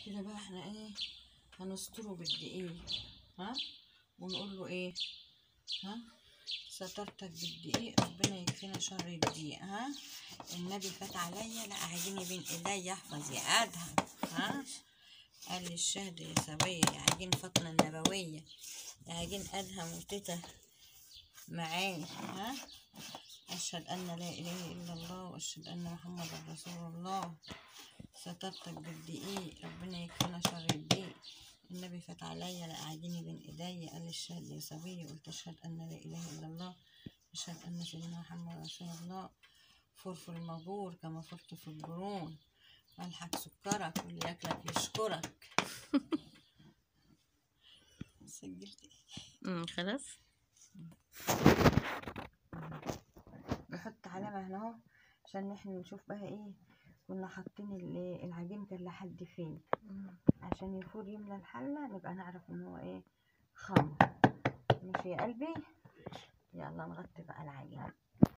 كده بقى احنا ايه هنستره بالدقيق ها ونقول له ايه ها سترتك بالدقيق ربنا يكفينا شر الدقيق ها النبي فات عليا لا عجيني بين ايديا يحفظ يا ادهم ها قال لي الشهد يا سبية يا عجين فاطمة النبوية يا عجين ادهم وتيتا معاي ها أشهد أن لا إله إلا الله وأشهد أن محمد رسول الله سترتك بالدقيق ربنا يكفينا شر الدقيق النبي فات عليا لا عجيني بين ايديا قال لي الشهد يا صبية قلت اشهد ان لا اله الا الله اشهد ان سيدنا محمد رسول الله فرفر المبور كما فرت في الجرون ملحك سكرك واللي ياكلك يشكرك سجلت امم خلاص نحط علامة هنا اهو عشان احنا نشوف بقى ايه كنا حاطين ال- العجين كان لحد فين عشان يفور يملى الحلة نبقى نعرف ان هو ايه خمر ماشي يا قلبي يلا نغطي بقى العجين